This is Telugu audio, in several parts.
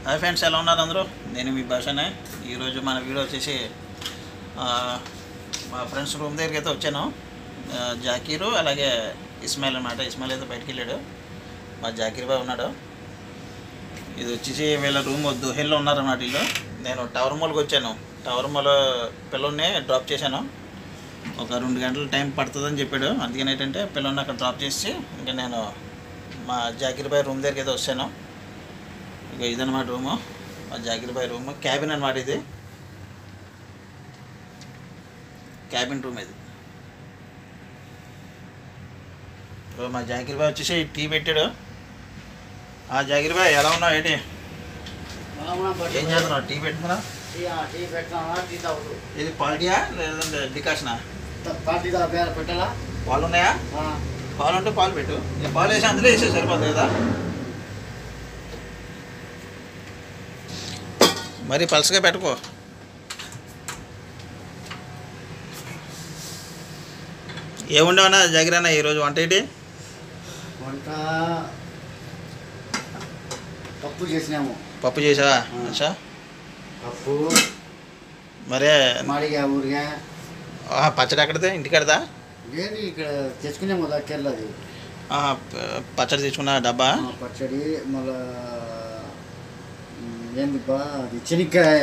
హాయ్ ఫ్రెండ్స్ ఎలా ఉన్నారు అందరూ నేను మీ భాషనే ఈరోజు మన వీడియో వచ్చేసి ఆ, మా ఫ్రెండ్స్ రూమ్ దగ్గరికి అయితే వచ్చాను ఆ, జాకీరు అలాగే ఇస్మాయిల్ అనమాట ఇస్మాయిల్ అయితే బయటికి వెళ్ళాడు మా జాకీర్ బాయ్ ఉన్నాడు ఇది వచ్చేసి వీళ్ళ రూమ్ దుహెల్లో ఉన్నారన్నమాట వీళ్ళు నేను టవర్ మాల్కి వచ్చాను టవర్ మాల్ పిల్లల్ని డ్రాప్ చేశాను ఒక రెండు గంటల టైం పడుతుందని చెప్పాడు అందుకని ఏంటంటే పిల్లల్ని అక్కడ డ్రాప్ చేసి ఇంకా నేను మా జాకీర్ బాయ్ రూమ్ దగ్గరికి అయితే వచ్చాను ఇక ఇదన్నమాట రూము మా జాకీర్ బాయ్ రూమ్ క్యాబిన్ అనమాట ఇది క్యాబిన్ రూమ్ ఇది ఇప్పుడు మా జాకీర్ బాయ్ వచ్చేసి టీ పెట్టాడు ఆ జాకీర్ బాయ్ ఎలా ఉన్నావు ఏంటి ఏం చేస్తున్నావు టీ పెట్టుకున్నా ఇది పార్టీయా లేదంటే డికాషనా పెట్టాలా పాలు ఉన్నాయా పాలు ఉంటే పాలు పెట్టు ఇక పాలు వేసి అందులో వేసే సరిపోతుంది కదా మరి పలసగా పెట్టుకో ఏముండవనా జగరన్న ఈరోజు వంట ఏంటి వంట పప్పు చేసినాము పప్పు చేసావా ఆ. అచ్చా పప్పు మరే మాడిగా ఊరిగా ఆహా, పచ్చడి ఎక్కడితే ఇంటికడదా ఏంటి ఇక్కడ తెచ్చుకున్నాము కదా కేరళది ఆహా, ప- పచ్చడి తెచ్చుకున్న డబ్బా ఆ, పచ్చడి మళ్ళా ఉమ్, ఏంది బా అది చెనిక్కాయ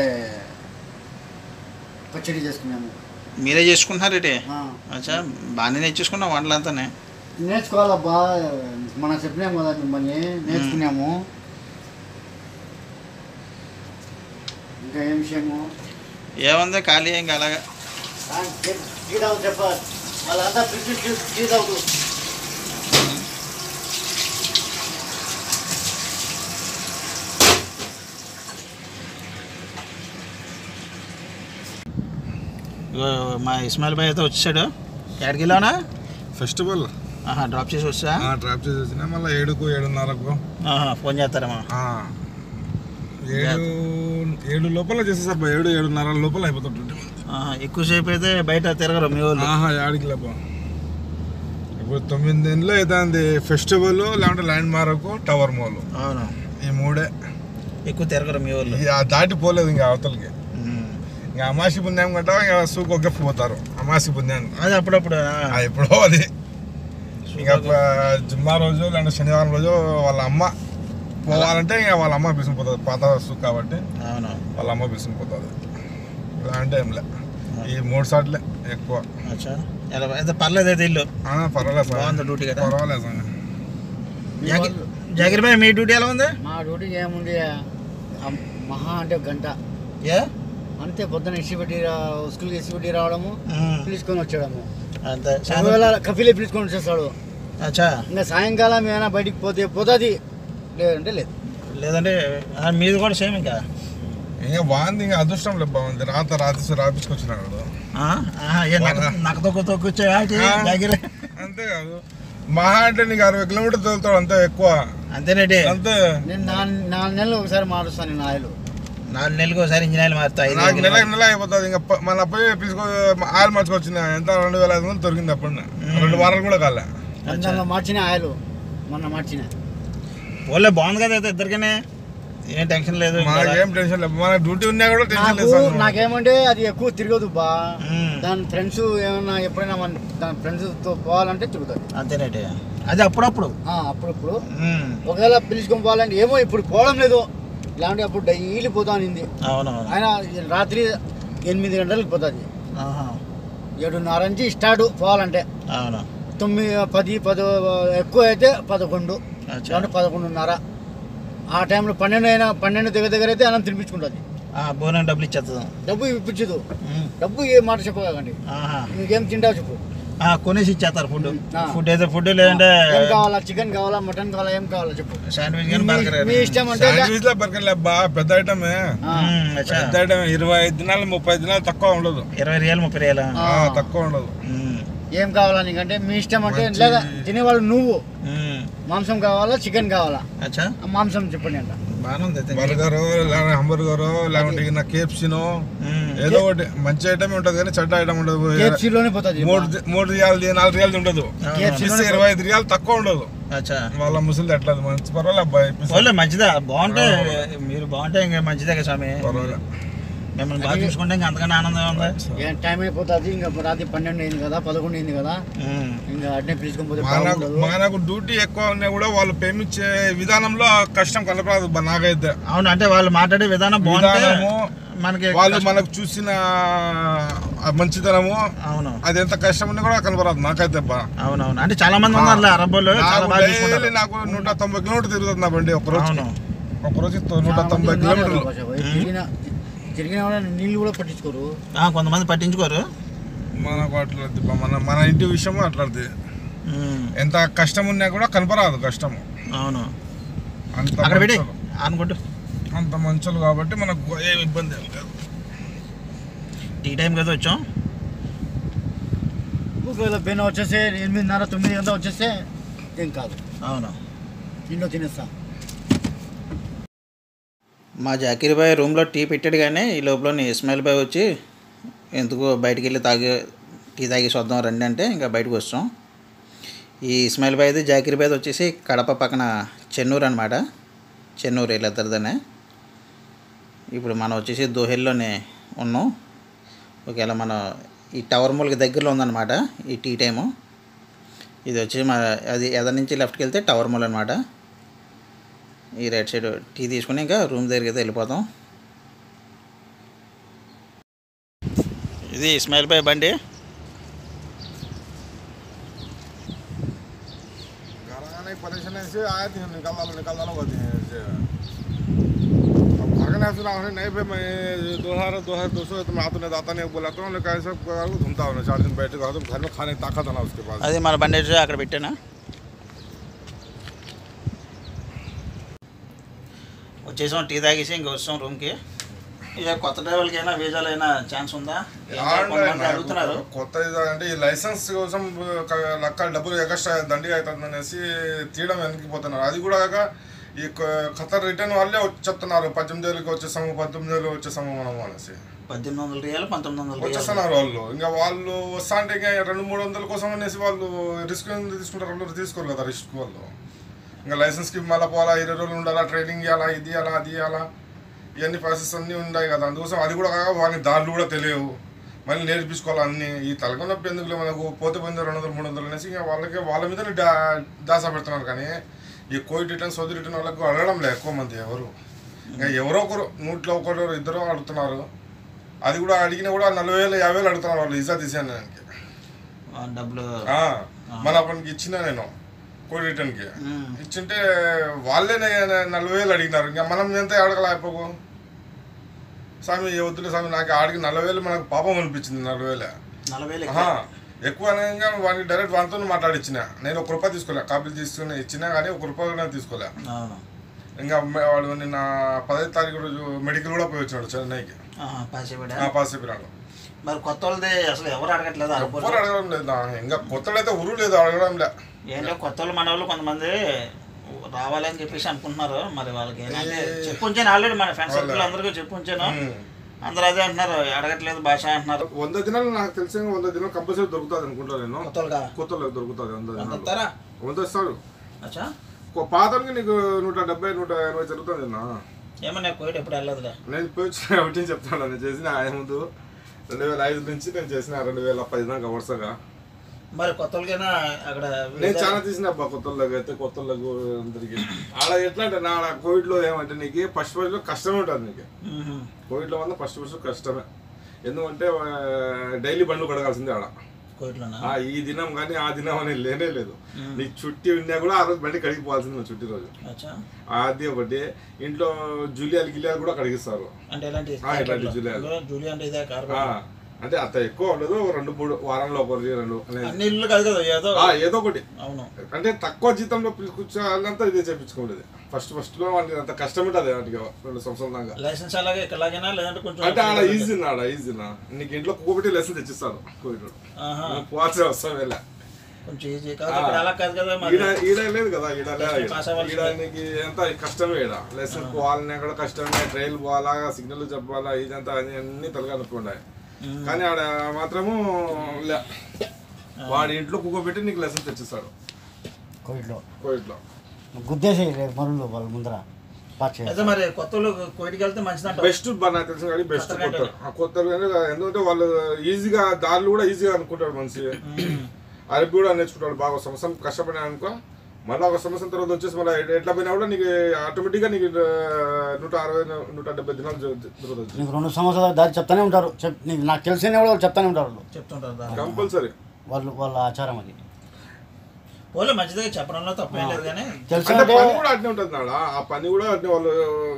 పచ్చడి చేసుకున్నాము మీరే చేసుకుంటున్నారు ఏంటి ఆ, అచ్చా బాగానే నేర్చేసుకున్నావు వంటలంతానే నేర్చుకోవాలబ్బా మనం చెప్పినాము కదా మిమ్మల్ని నేర్చుకున్నాము ఇంకా ఏం విషయము ఏముంది ఖాళీ ఇంకా అలాగా టీ తాగు చెప్ప వాళ్ళంతా ఫ్రిడ్జ్ టీ తాగుతూ ఇగో మా ఇస్మాయిల్ భాయ్ అయితే వచ్చాడు ఎక్కడికి వెళ్ళావునా ఫెస్టివల్ ఆహా డ్రాప్ చేసి వచ్చా డ్రాప్ చేసి వచ్చిన మళ్ళీ ఏడుకు ఏడున్నరకు ఆహా ఫోన్ చేస్తారేమో ఆ, ఏడు ఏడు లోపల చేసేసారు బా, ఏడు ఏడున్నర లోపల అయిపోతుంటుంది ఆహా ఎక్కువసేపు అయితే బయట తిరగరు మీ వాళ్ళు ఆహా యాడికి లేప ఇప్పుడు తొమ్మిది నెలలు అవుతుంది ఫెస్టివల్ లేకుంటే ల్యాండ్ మార్క్ టవర్ మాల్ అవును ఈ మూడే ఎక్కువ తిరగరు మీ వాళ్ళు ఇది ఆ దాటి పోలేదు ఇంకా అవతలకి ఉమ్. ఇంకా అమాసి పుణ్యం గట్ట ఇంకా సూకు ఒకే పోతారు అమాసి పుణ్యానికి అది అప్పుడప్పుడు ఆ, ఆ, ఎప్పుడో అది ఇంకా ప- జుమ్మా రోజు లేదంటే శనివారం రోజు వాళ్ళ అమ్మ పోవాలంటే ఇంకా వాళ్ళ అమ్మ పిసిపోతుంది పాత సూక్ కాబట్టి అవును వాళ్ళ అమ్మ పిసిపోతుంది ఇలా అంటే ఏం లే ఈ మూడు సార్లే ఎక్కువ అచ్చా ఎలా అయితే పర్లేదు అయితే ఇల్లు ఆ, పర్వాలేదు సార్ బాగుంది డ్యూటీ కదా పర్వాలేదు సార్ మీ జాకి- వాళ్ళు- జాకిర్ భాయ్ మీ డ్యూటీ ఎలా ఉంది మా డ్యూటీ ఏముంది ఆ మహా అంటే ఒక గంట ఏ అంతే పొద్దున ఇసి పెట్టి రా- స్కూల్కి ఇసి పెట్టి రావడము ఉమ్. పిలుచుకొని వచ్చాడము అంతే ఒకవేళ కఫీలే పిలుచుకొని వచ్చేస్తాడు అచ్చా ఇంకా సాయంకాలం ఏమైనా బయటికి పోతే పోతుంది లేదంటే లేదు లేదంటే ఆ, మీది కూడా సేమ్ ఇంకా ఇంకా బాగుంది ఇంకా అదృష్టం లే బాగుంది రాత రాత్రి రాపించుకొచ్చినాడు ఆ? ఆహా, ఏ నక్క నక్క తొక్కు తొక్కొచ్చా ఆ. జాగిర్ అంతేకాదు మహా అంటే నీకు అరవై కిలోమీటర్ తోలుతాడు అంతే ఎక్కువ అంతేనండి అంతే నేను నాలుగు నాలుగు నెలలు ఒకసారి మారుస్తాను నేను ఆయిల్ నాలుగు నెలలకు ఒకసారి ఇంజిన్ ఆయిల్ మారుతాయి నాకు నెల నెల అయిపోతుంది ఇంకా ప- మన అప్పుడు పిలుచుకో ఆయిల్ మార్చుకొచ్చిన ఎంత రెండు వేల ఐదు వందలు దొరికింది అప్పుడు రెండు వారాలు కూడా కాలే దాంట్లో మార్చిన ఆయిల్ మొన్న మార్చిన ఓన్లే బాగుంది కదా అయితే ఇద్దరికనే ఏం టెన్షన్ లేదు మనకేం టెన్షన్ లేదు మన డ్యూటీ ఉన్నా కూడా టెన్షన్ నాకు లేదు సార్ నాకేమంటే అది ఎక్కువ తిరగదు బా ఉమ్, దాని ఫ్రెండ్స్ ఏమన్నా ఎప్పుడైనా మన దాని ఫ్రెండ్స్తో పోవాలంటే తిరుగుతుంది అంతేనండి అది అప్పుడప్పుడు ఆ, అప్పుడప్పుడు ఉమ్, ఒకవేళ పిలుచుకొని పోవాలంటే ఏమో ఇప్పుడు పోవడం లేదు ఇలాంటి అప్పుడు డైలీ పోతా అనింది అవునవును ఆయన రాత్రి ఎనిమిది గంటలకు పోతుంది ఆహా, ఏడున్నర నుంచి స్టార్ట్ పోవాలంటే అవును తొమ్మిది పది పది ఎక్కువ అయితే పదకొండు అచ్చా. లేదంటే పదకొండున్నర ఆ టైంలో పన్నెండు అయినా పన్నెండు దగ్గర దగ్గర అయితే అన్నం తినిపించుకుంటుంది ఆ, భోజనం డబ్బులు ఇచ్చేస్తాం డబ్బు ఇప్పించదు ఉమ్, డబ్బు ఏ మాట చెప్పకండి ఆహా. నీకేం తింటావు చెప్పు ఆ, కొనేసి ఇచ్చేస్తారు ఫుడ్ ఆ. ఫుడ్ అయితే ఫుడ్ లేదంటే ఏం కావాలా చికెన్ కావాలా మటన్ కావాలా ఏం కావాలా చెప్పు శాండ్విచ్ కానీ మీ- బర్గర్ మీ ఇష్టం అంటే శాండ్విచ్ లో బర్గర్ లేబ్బా పెద్ద ఐటమే ఆ, అచ్చా పెద్ద ఐటమ్ ఇరవై ఐదు దినాలు ముప్పై దినాలు తక్కువ ఉండదు ఇరవై రియల్ ముప్పై రియల్ ఆ. ఆ, తక్కువ ఉండదు ఉమ్, ఏం కావాలా నీకంటే మీ ఇష్టం అంటే మంచి- లేదా తినేవాళ్ళు నువ్వు ఉమ్, మాంసం కావాలా చికెన్ కావాలా అచ్చా ఆ మాంసం చెప్పండి అంట బాగానే ఉంది అయితే. బర్గర్ లేకపోతే హంబర్గర్ లేకుంటే ఇక కేఎఫ్సీనో మ్మ్. ఏదో ఒకటి మంచి ఐటమ్ ఉంటుంది కానీ చెడ్డ ఐటమ్ ఉండదు కేఎఫ్సీలోనే పోతుంది మూడు మూడు రియాలది నాలుగు రియాలది ఉండదు KFC పిస్తే ఇరవై ఐదు రియాలు తక్కువ ఉండదు అచ్చా వాళ్ళ ముసలి ఎట్లా మంచి పర్వాలేదు అబ్బాయి పిస్తే వాళ్ళే మంచిదా బాగుంటే మీరు బాగుంటే ఇంకా మంచిదే కదా స్వామి పర్వాలేదు మిమ్మల్ని బాగా చూసుకుంటే ఇంకా అంతకన్నా ఆనందం ఉంది ఏ టైం అయిపోతుంది ఇంకా రాత్రి పన్నెండు అయింది కదా పదకొండు అయింది కదా మ్మ్. ఇంకా అట్నే పిలుచుకొని పోతే మనకు బాగుండదు మనకు డ్యూటీ ఎక్కువ ఉన్నా కూడా వాళ్ళు పేమించే విధానంలో కష్టం కనపడదు బ- నాకైతే అవును అంటే వాళ్ళు మాట్లాడే విధానం బాగుంటే విధానము, మనకి వాళ్ళు మనకు చూసిన ఆ మంచితనము అవును అది ఎంత కష్టం ఉన్నా కూడా కనపడదు నాకైతే బా అవునవును అంటే చాలా మంది ఉన్నారు అరబ్బోళ్ళు చాలా నాకు బాగా డైలీ చూసుకుంటారు నాకు నూట తొంభై కిలోమీటర్ తిరుగుతుంది నా బండి ఒక రోజు అవును ఒక రోజు నూట తొంభై కిలోమీటర్లు తిరిగిన తిరిగిన కూడా నీళ్ళు కూడా పట్టించుకోరు ఆ, కొంతమంది పట్టించుకోరు మనకు అట్లాంటి మన మన ఇంటి విషయము అట్లాంటిది మ్మ్. ఎంత కష్టం ఉన్నా కూడా కనపరాదు కష్టము అవును అంత అక్కడ పెట్టి మంచోళ్ళు. అనుకుంటూ అంత మంచోళ్ళు కాబట్టి మనకు ఏం ఇబ్బంది ఏం లేదు టీ టైం కదా వచ్చాం ఒకవేళ బెన్న వచ్చేస్తే ఎనిమిదిన్నర తొమ్మిది గంటల వచ్చేస్తే ఏం కాదు అవును ఇంట్లో తినేస్తా మా జాకీర్ బాయ్ రూమ్లో టీ పెట్టాడు కానీ ఈ లోపల ఇస్మాయిల్ బాయ్ వచ్చి ఎందుకు బయటికి వెళ్ళి తాగి టీ తాగేసి వద్దాం రండి అంటే ఇంకా బయటకు వచ్చాం ఈ ఇస్మాయిల్ బాయ్ది జాకీర్ బాయ్ది వచ్చేసి కడప పక్కన చెన్నూరు అనమాట చెన్నూరు వీళ్ళిద్దరిదనే ఇప్పుడు మనం వచ్చేసి దోహెల్లోనే ఉన్నాం ఒకవేళ మనం ఈ టవర్ మూలకి దగ్గరలో ఉందన్నమాట ఈ టీ టైము ఇది వచ్చి మా అది ఎదరి నుంచి లెఫ్ట్కి వెళ్తే టవర్ మూల అనమాట ఈ రైట్ సైడ్ టీ తీసుకుని ఇంకా రూమ్ దగ్గరికి అయితే వెళ్ళిపోతాం ఇది ఇస్మాయిల్ బాయ్ బండి घराने परेशान ऐसे आए थे निकाल डालो निकाल डालो कहते हैं ऐसे अब भागने से ना होने नहीं भाई मैं दो हजार दो हजार दो सौ तो मैं आता नहीं आता नहीं बोला तो उन्होंने कहा सब को घूमता हूँ चार दिन बैठे रहा तो घर में खाने की ताकत आना उसके पास అది మన బండి వచ్చి అక్కడ పెట్టానా వచ్చేసాం టీ తాగేసి ఇంక వస్తాం రూమ్కి ఇక కొత్త డ్రైవర్కి అయినా వీజాలు అయినా ఛాన్స్ ఉందా ఇంకా కొంతమంది అడుగుతున్నారు కొత్త ఇది అంటే ఈ లైసెన్స్ కోసం ఒక లక్క డబ్బులు ఎక్స్ట్రా దండి అవుతుంది అనేసి తీయడం వెనక్కిపోతున్నారు అది కూడా కాక ఈ కొ- ఖతర్ రిటర్న్ వాళ్ళే వచ్చి చెప్తున్నారు పద్దెనిమిది వేలకి వచ్చేసాము పద్దెనిమిది వేలు వచ్చేసాము మనం అనేసి పద్దెనిమిది వందల రియాలు పంతొమ్మిది వందల రియాలు వచ్చేస్తున్నారు వాళ్ళు ఇంకా వాళ్ళు వస్తా అంటే ఇంకా రెండు మూడు వందల కోసం అనేసి వాళ్ళు రిస్క్ ఎందుకు తీసుకుంటారు వాళ్ళు తీసుకోరు కదా రిస్క్ వాళ్ళు ఇంకా లైసెన్స్కి మళ్ళీ పోవాలా ఇరవై రోజులు ఉండాలా ట్రైనింగ్ ఇవ్వాలా ఇది ఇవ్వాలా అది ఇవ్వాలా ఇవన్నీ ప్రాసెస్ అన్నీ ఉన్నాయి కదా అందుకోసం అది కూడా కాక వాళ్ళని దారులు కూడా తెలియవు మళ్ళీ నేర్పించుకోవాలి అన్ని ఈ తలక నొప్పి ఎందుకు మనకు పోతే పోయింది రెండు వందలు మూడు వందలు అనేసి ఇంకా వాళ్ళకి వాళ్ళ మీద డా దాస పెడుతున్నారు కానీ ఈ కోవిడ్ రిటర్న్ సౌదీ రిటర్న్ వాళ్ళకు అడగడం లేదు ఎక్కువ మంది ఎవరు ఇంకా ఎవరో ఒకరు నూట్లో ఒకరు ఇద్దరు అడుగుతున్నారు అది కూడా అడిగినా కూడా నలభై వేలు యాభై వేలు అడుగుతున్నారు వాళ్ళు ఇజా తీసేయడానికి ఆ, డబ్బులు ఆ, మన అప్పటికి ఇచ్చిన నేను కోడి రిటర్న్కి మ్మ్. ఇచ్చింటే వాళ్ళే నే- నలభై వేలు అడిగినారు ఇంకా మనం ఎంత అడగల అయిపోకు స్వామి వద్దులే స్వామి నాకు ఆడికి నలభై వేలు మనకు పాపం అనిపించింది నలభై వేలే నలభై వేలు ఆహా, ఎక్కువ అనగా వాడికి డైరెక్ట్ వానితో మాట్లాడిచ్చిన నేను ఒక రూపాయి తీసుకోలే కాపీలు తీసుకుని ఇచ్చినా కానీ ఒక రూపాయి కూడా తీసుకోలే అవును ఇంకా మే- వాడు నిన్న పదహైదు తారీఖు రోజు మెడికల్ కూడా పోయి వచ్చినాడు చెన్నైకి ఆహా, పాసిపోయాడా ఆ పాస్ చెప్పినాడు మరి కొత్త వాళ్ళది అసలు ఎవరు అడగట్లేదు ఎవ్వరు అరబ్బోళ్ళు అడగడం లేదు నా. ఇంకా కొత్తడైతే ఉరు లేదు అడగడం లే ఏంటో కొత్త వాళ్ళు మన వాళ్ళు కొంతమంది రావాలని చెప్పేసి అనుకుంటున్నారు మరి వాళ్ళకి ఏంటంటే చెప్పు ఉంచాను ఆల్రెడీ మన ఫ్రెండ్స్ సర్కిల్ అందరికీ చెప్పు ఉంచాను ఉమ్. అందరూ అదే అంటున్నారు అడగట్లేదు భాష అంటున్నారు వంద దినాలు నాకు తెలిసి వంద దినాలు కంపల్సరీ దొరుకుతుంది అనుకుంటా నేను కొత్త వాళ్ళగా కొత్తలో దొరుకుతుంది వంద దినాలు వస్తారా వంద ఇస్తాడు అచ్చా పాతకి నీకు నూట డెబ్బై నూట ఎనభై జరుగుతుంది అన్న ఏమో నేను కోవిడ్ ఎప్పుడు వెళ్ళదులే నేను పోయి వచ్చిన ఒకటి చెప్తాను నేను చేసిన ఆయన ముందు రెండు వేల ఐదు నుంచి నేను చేసిన రెండు వేల పది దాకా వరుసగా మరి కొత్త వాళ్ళకైనా అక్కడ నేను చాలా తీసిన అబ్బా కొత్తలకు అయితే కొత్తలకు అందరికి ఆడ ఎట్లా అంటే నా కోవిడ్లో ఏమంటే నీకు ఫస్ట్ ఫస్ట్లో కష్టమే ఉంటుంది నీకు మ్మ్. కోవిడ్లో వల్ల ఫస్ట్ ఫస్ట్ కష్టమే ఎందుకంటే డైలీ బండ్లు కడగాల్సిందే ఆడ కోవిడ్లోనా ఆ ఈ దినం కానీ ఆ దినం అనేది లేనే లేదు నీకు చుట్టి ఉన్నా కూడా ఆ రోజు బండి కడిగిపోవాల్సింది నువ్వు చుట్టి రోజు అచ్చా అది ఒకటి ఇంట్లో జూలియాలు గిలియాలు కూడా కడిగిస్తారు అంటే ఎలాంటి ఆ, ఇలాంటి జూలియాలు. జూలియా అంటే ఇదే కార్ ఆ, అంటే అంత ఎక్కువ ఉండదు రెండు మూడు వారంలో ఒకటి రెండు అనేది అన్ని ఇల్లు కాదు కదా ఏదో ఆ, ఏదో ఒకటి అవును అంటే తక్కువ జీతంలో కూర్చోవాలంతా ఇదే చేయించుకోలేదు ఫస్ట్ ఫస్ట్ లో వాళ్ళకి అంత కష్టం ఉంటుంది వాటికి రెండు సంవత్సరాల దాకా లైసెన్స్ అలాగే ఇక్కడలాగైనా లేదంటే కొంచెం అంటే ఆడ ఈజీ ఆడ ఈజీ నీకు ఇంట్లో కోవిడ్ లెసన్ తెచ్చిస్తారు కోవిడ్ ఆహా. పోవాల్సిన అవసరం వెళ్ళా కొంచెం ఈజీ కాదు ఇక్కడ అలా కాదు కదా మరి ఈడ ఈడ లేదు కదా ఈడ లే- Just pass అవ్వాల్సిందే. ఈడ నీకు ఎంత కష్టమే ఈడ లెసన్ పోవాలన్నా కూడా కష్టమే ట్రైల్ పోవాలా సిగ్నల్ చెప్పాలా ఇదంతా అన్ని అన్ని తలగనుకున్నాయి కానీ ఆడ మాత్రము లే. వాడి ఇంట్లో కూకోబెట్టి నీకు లెసన్ తెచ్చిస్తాడు కోవిడ్లో కోయిట్లో గుద్దేసి రేపు మరులు వాళ్ళ ముందర పాస్ చేయాలి అయితే మరి కొత్త వాళ్ళు కోయిట్కి వెళ్తే మంచిదంట బెస్ట్ నాకు తెలిసిన కానీ బెస్ట్ కొత్త కొత్త ఆ కొత్త ఎందుకంటే వాళ్ళు ఈజీగా దారులు కూడా ఈజీగా అనుకుంటాడు మనిషి అరబి కూడా నేర్చుకుంటాడు బాగా ఒక సంవత్సరం కష్టపడినా అనుకో మళ్ళీ ఒక సంవత్సరం తర్వాత వచ్చేసి మళ్ళీ ఎట్లా పోయినా కూడా నీకు ఆటోమేటిక్గా నీకు ఆ, నూట అరవై నూట డెబ్బై దినాలు దొరుకుతుంది నీకు రెండు సంవత్సరాల దారి చెప్తానే ఉంటారు చెప్ నీకు నాకు తెలిసిన కూడా వాళ్ళు చెప్తానే ఉంటారు వాళ్ళు చెప్తుంటారు దాన్ని. కంపల్సరీ వాళ్ళు వాళ్ళ ఆచారం అది పోలే మంచిదే చెప్పడంలో తప్పేం లేదు కానీ తెలిసిన అంటే పని కూడా అట్నే ఉంటుంది నాడ ఆ పని కూడా అట్నే వాళ్ళు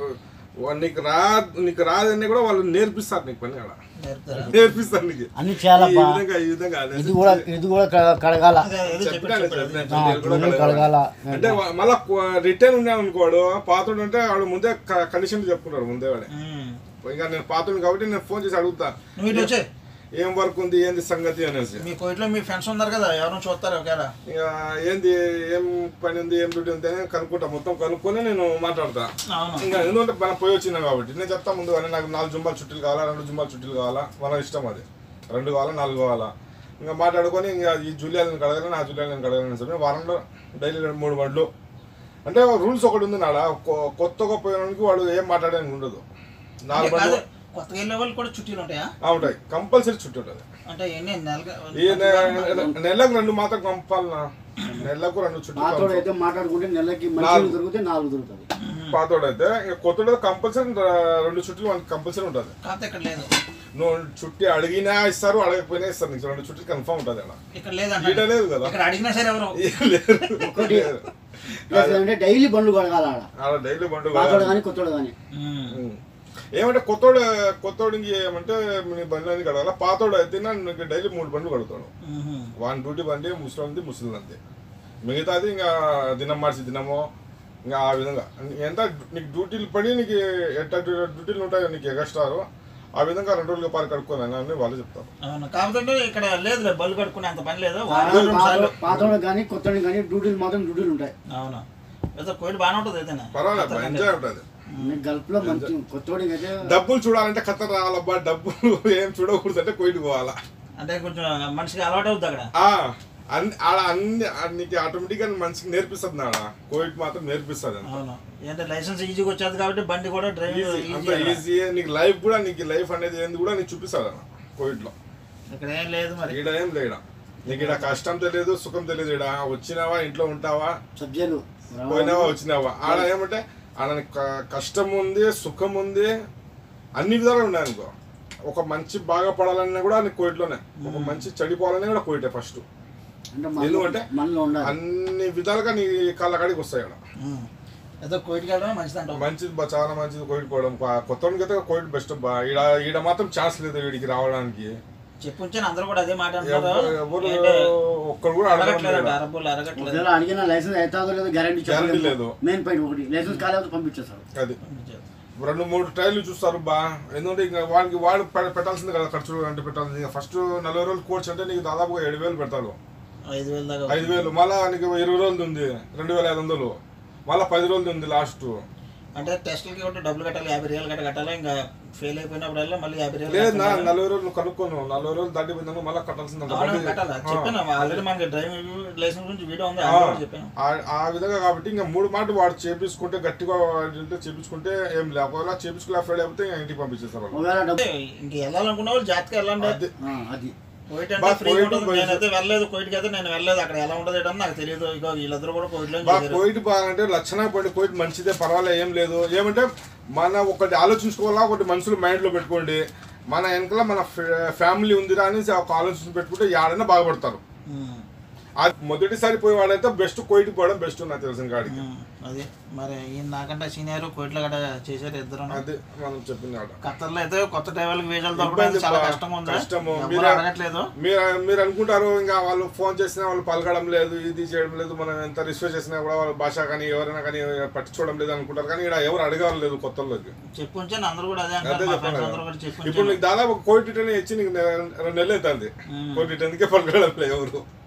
వా- నీకు రా నీకు రాదని కూడా వాళ్ళు నేర్పిస్తారు నీకు పని ఆడ నేర్పుతారా నేర్పిస్తారు నీకు అన్ని ఈ చేయాలబ్బా విధంగా ఈ విధంగా అనేసి ఇది కూడా ఇది కూడా క- కడగాల అదే అదే చెప్పాడు చెప్పాను, చెప్పాడు చెప్పాను. ఆ, నేను కూడా దున్నులు కడగాలి. కడగాల అంటే వా- మళ్ళా రిటర్న్ ఉన్నాను అనుకోడు పాత్రుడు అంటే వాడు ముందే కండిషన్ చెప్పుకున్నాడు ముందే వాడే ఉమ్. ఇంకా నేను పాత్రుడు కాబట్టి నేను ఫోన్ చేసి అడుగుతా నువ్వు ఇటు వచ్చే ఏం వర్క్ ఉంది ఏంది సంగతి అనేసి మీ కోయిట్లో మీ ఫ్రెండ్స్ ఉన్నారు కదా ఎవరైనా చూస్తారు ఒకవేళ ఇక ఏంది ఏం పని ఉంది ఏం డ్యూటీ ఉంది అని కనుక్కుంటా మొత్తం కనుక్కొని నేను మాట్లాడతా అవును ఇంకా ఎందుకంటే మనం పోయి వచ్చినాం కాబట్టి నేను చెప్తా ముందు అని నాకు నాలుగు జుంబాలు చుట్టీలు కావాలా రెండు జుంబాలు చుట్టీలు కావాలా మన ఇష్టం అది రెండు కావాలా నాలుగు కావాలా ఇంకా మాట్లాడుకొని ఇంకా ఈ జూలియాలను కడగలను ఆ జూలియాలను కడగలను చెప్పి వారంలో డైలీ రెండు మూడు బండ్లు అంటే రూల్స్ ఒకటి ఉంది నాడ కొ- కొత్తగా పోయినానికి వాడు ఏం మాట్లాడడానికి ఉండదు నాలుగు కాదు బండ్లు కొత్తగా వెళ్ళే వాళ్ళు కూడా చుట్టీలు ఉంటాయా ఆ, ఉంటాయి కంపల్సరీ చుట్టూ ఉంటుంది అంటే ఎన్ని నెలగా ఈ నె- నెలకు రెండు మాత్రం కంపాలనా నెలకు రెండు చుట్టూ పాతోడు అయితే మాట్లాడుకుంటే నెలకి మంచి నాలుగు. దొరికితే నాలుగు దొరుకుతుంది పాతోడైతే ఇంకా కొత్తోడు కంపల్సరీ రెండు చుట్టూ మనకి కంపల్సరీ ఉంటుంది కాకపోతే ఇక్కడ లేదు నువ్వు చుట్టి అడిగినా ఇస్తారు అడగకపోయినా ఇస్తారు నీకు రెండు చుట్టూ కన్ఫర్మ్ ఉంటుంది అక్కడ ఇక్కడ లేదంట ఈడ లేదు కదా ఇక్కడ అడిగినా సరే ఎవరు ఏం లేదు. ఒకటి. లేదు. ప్లస్ అంటే డైలీ బండ్లు కడగాల ఆడ ఆడ డైలీ బండు పాతోడు కానీ కొత్తోడు కానీ ఉమ్. ఉం. ఏమంటే కొత్తోడు కొత్తోడికి ఏమంటే నీ బండ్లు అన్ని కడగాల పాతోడు అయితే నీకు డైలీ మూడు బండ్లు కడతాడు ఉహు. వాని డ్యూటీ బండి ముసలింది ముసలింది అంతే మిగతాది ఇంకా దినం మార్చి దినము ఇంకా ఆ విధంగా ఎంత నీకు డ్యూటీలు పడి నీకు ఎట్ట డ్యూటీలు ఉంటాయో నీకు ఎగస్టారు ఆ విధంగా రెండు రోజులుగా పాలు కడుక్కోని అని వాళ్ళు చెప్తారు అవును కాకపోతే ఇక్కడ లేదు బల్లు కట్టుకునే అంత పని లేదు వారానికి రెండు సార్లు పాతోడు కానీ కొత్తోడు కానీ డ్యూటీలు మాత్రం డ్యూటీలు ఉంటాయి అవును అయితే కోయిట్ బాగానే ఉంటుంది అయితేనే పర్వాలేదు ఎంజాయ్ ఉంటుంది గల్ఫ్ లో మంచి కొత్తోడికి అయితే డబ్బులు చూడాలంటే ఖతర్ రావాలబ్బా డబ్బులు ఏం చూడకూడదు అంటే కోయిట్ పోవాలా అంటే కొంచెం మనిషికి అలవాటు అవుతుంది అక్కడ ఆ, అన్ని ఆడ అన్ని ఆ నీకు ఆటోమేటిక్గా మనిషికి నేర్పిస్తుంది ఆడ కోవిడ్ మాత్రం నేర్పిస్తుంది అంత అవును ఏంటంటే లైసెన్స్ ఈజీగా వచ్చేది కాబట్టి బండి కూడా డ్రైవింగ్ ఈజీ అంత ఈజీ ఈజీ నీకు లైఫ్ కూడా నీకు లైఫ్ అనేది ఏంది కూడా నీకు చూపిస్తుంది అన్న కోవిడ్ లో ఇక్కడ ఏం లేదు మరి ఈడ ఏం లేడా నీకు ఈడ కష్టం తెలియదు సుఖం తెలియదు ఈడ వచ్చినావా ఇంట్లో ఉంటావా సబ్జెక్టులు పోయినావా వచ్చినావా ఆడ ఏమంటే ఆడ నీకు క- కష్టం ఉంది సుఖం ఉంది అన్ని విధాలు ఉన్నాయి అనుకో ఒక మంచి బాగా పడాలన్నా కూడా నీకు కోవిడ్లోనే ఒక మంచి చెడిపోవాలన్నా కూడా కోవిడే ఫస్ట్ అంటే ఎందుకంటే మనలో ఉండాలి అన్ని విధాలుగా నీ కాళ్ళ కాడికి వస్తాయి ఆడ ఉమ్. ఏదో కోయిట్కి వెళ్ళడం మంచిది అంటావు మంచిది బా చాలా మంచిది కోవిడ్ పోవడం కొ- కొత్త అయితే కోవిడ్ బెస్ట్ బా ఈడ ఈడ మాత్రం ఛాన్స్ లేదు వీడికి రావడానికి చెప్పు ఉంచాను అందరూ కూడా అదే మాట అంటున్నారు ఎవ- ఎవరు ఏంటి? ఒక్కడు కూడా అడగడం అడగట్లేదంట లేదు అరబ్బులు అడగట్లేదు ఒకవేళ అడిగిన లైసెన్స్ అవుతుందో లేదో గ్యారంటీ Guarantee లేదు. మెయిన్ పాయింట్ ఒకటి లైసెన్స్ కాలేదో పంపించేస్తారు అది రెండు మూడు ట్రైన్లు చూస్తారు బా ఎందుకంటే ఇంకా వాడికి వాడు పె- పెట్టాల్సింది కదా ఖర్చులు అంటే పెట్టాల్సింది ఇంకా ఫస్ట్ నలభై రోజులు కోర్స్ అంటే నీకు దాదాపుగా ఏడు వేలు పెడతాడు ఐదు వేల దాకా ఐదు వేలు మళ్ళా నీకు ఇరవై రోజులు ఉంది రెండు వేల ఐదు వందలు మళ్ళీ పది రోజులు ఉంది లాస్ట్ అంటే టెస్టులకి ఒకటి డబ్బులు కట్టాలి యాభై రియల్ గట్ట కట్టాలి ఇంకా ఫెయిల్ అయిపోయినప్పుడల్లా మళ్ళీ యాభై రియల్ లేదు నా నలభై రోజులు నువ్వు కనుక్కోను నలభై రోజులు దాటిపోయిందని మళ్ళీ కట్టాల్సింది అవును కట్టాలి చెప్పాను ఆల్రెడీ మనకి డ్రైవింగ్ లైసెన్స్ గురించి వీడియో ఉంది అది కూడా చెప్పాను ఆ- ఆ విధంగా కాబట్టి ఇంకా మూడు మాటలు వాడు చేపించుకుంటే గట్టిగా వాడింటే చేపించుకుంటే ఏం లేదు ఒకవేళ చేపించుకునే ఫెయిల్ అయిపోతే ఇంకా ఇంటికి పంపించేస్తారు వాళ్ళు ఒకవేళ డబ్బు అంటే ఇంక వెళ్ళాలనుకున్న వాళ్ళు జాగ్రత్తగా వెళ్ళండి అది ఆ, అది కోయిట్ బా, అంటే ఫ్రీ కోయిట్ ఉంటుంది పోయి- నేనైతే వెళ్ళలేదు కోయిట్కి అయితే నేను వెళ్ళలేదు అక్కడ ఎలా ఉంటుంది ఏంటని నాకు తెలియదు ఇక వీళ్ళిద్దరు కూడా కోయిట్లో బా చేశారు కోవిడ్ బాగాలంటే లక్షణ పడి కోవిడ్ మంచిదే పర్వాలేదు ఏం లేదు ఏమంటే మన ఒకటి ఆలోచించుకోవాలా ఒకటి మనసులో మైండ్లో పెట్టుకోండి మన వెనకాల మన ఫ్యామిలీ ఉందిరా అనేసి ఒక ఆలోచన పెట్టుకుంటే యాడైనా బాగుపడతారు ఉమ్, అది మొదటిసారి పోయి వాడైతే బెస్ట్ కోవిడ్ పోవడం బెస్ట్ నాకు తెలిసిన కాడికి ఉమ్, అది మరి ఈయన నాకంటే సీనియర్ కోయిట్లో గట్ట చేశారు ఇద్దరు అది మనం చెప్పింది ఆడ ఖత్తర్లో అయితే కొత్త డ్రైవర్లకు వీజాలు దొరకడం ఇబ్బంది చాలా బా, కష్టం ఉంది కష్టము. ఎవరు మీరే- అడగట్లేదు మీరు మీరు అనుకుంటారు ఇంకా వాళ్ళు ఫోన్ చేసినా వాళ్ళు పలకడం లేదు ఇది చేయడం లేదు మనం ఎంత రిసీవ్ చేసినా కూడా వాళ్ళ భాష కానీ ఎవరైనా కానీ పట్టించుకోవడం లేదు అనుకుంటారు కానీ ఇక్కడ ఎవరు అడగాలి లేదు కొత్తలోకి చెప్పు ఉంచాను అందరూ కూడా అదే అదే అంటారు మా చెప్పాను ఫ్రెండ్స్ కదా. అందరూ కూడా చెప్పు ఇప్పుడు ఉంచాను నీకు దాదాపు కోవిడ్ రిటర్న్ ఇచ్చి నీకు నె- రెండు నెలలు అవుతుంది మ్మ్. కోవిడ్ రిటర్న్కే పలకడం లేదు ఎవరు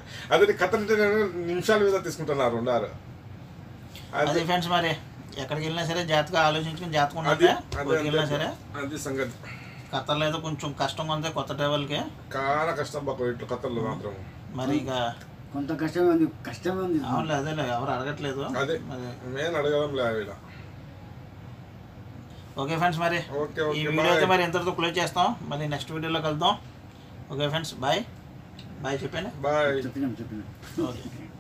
అదే కథ అంటే నేను నిమిషాల మీద తీసుకుంటున్నారు ఉండారు అది అది ఫ్రెండ్స్ మరి ఎక్కడికి వెళ్ళినా సరే జాగ్రత్తగా ఆలోచించుకుని జాగ్రత్తగా అది ఉంటే అది ఊరికి వెళ్ళినా సరే అది సంగతి కథలో ఏదో కొంచెం కష్టంగా ఉంది కొత్త ట్రావెల్కి చాలా కష్టం బాకు ఇట్లా కథల్లో మాత్రం మరి ఇక కొంత కష్టమే ఉంది కష్టమే ఉంది అవునులే అదేలే ఎవరు అడగట్లేదు అదే మరి నేను అడగడం లేదు ఇలా ఓకే ఫ్రెండ్స్ మరి ఓకే ఈ ఓకే వీడియో అయితే బాయ్ మరి ఎంతటితో క్లోజ్ చేస్తాం మళ్ళీ నెక్స్ట్ వీడియోలో కలుద్దాం ఓకే ఫ్రెండ్స్ బాయ్ బాయ్ చెప్పాను బాయ్ చెప్పినాం చెప్పినాం ఓకే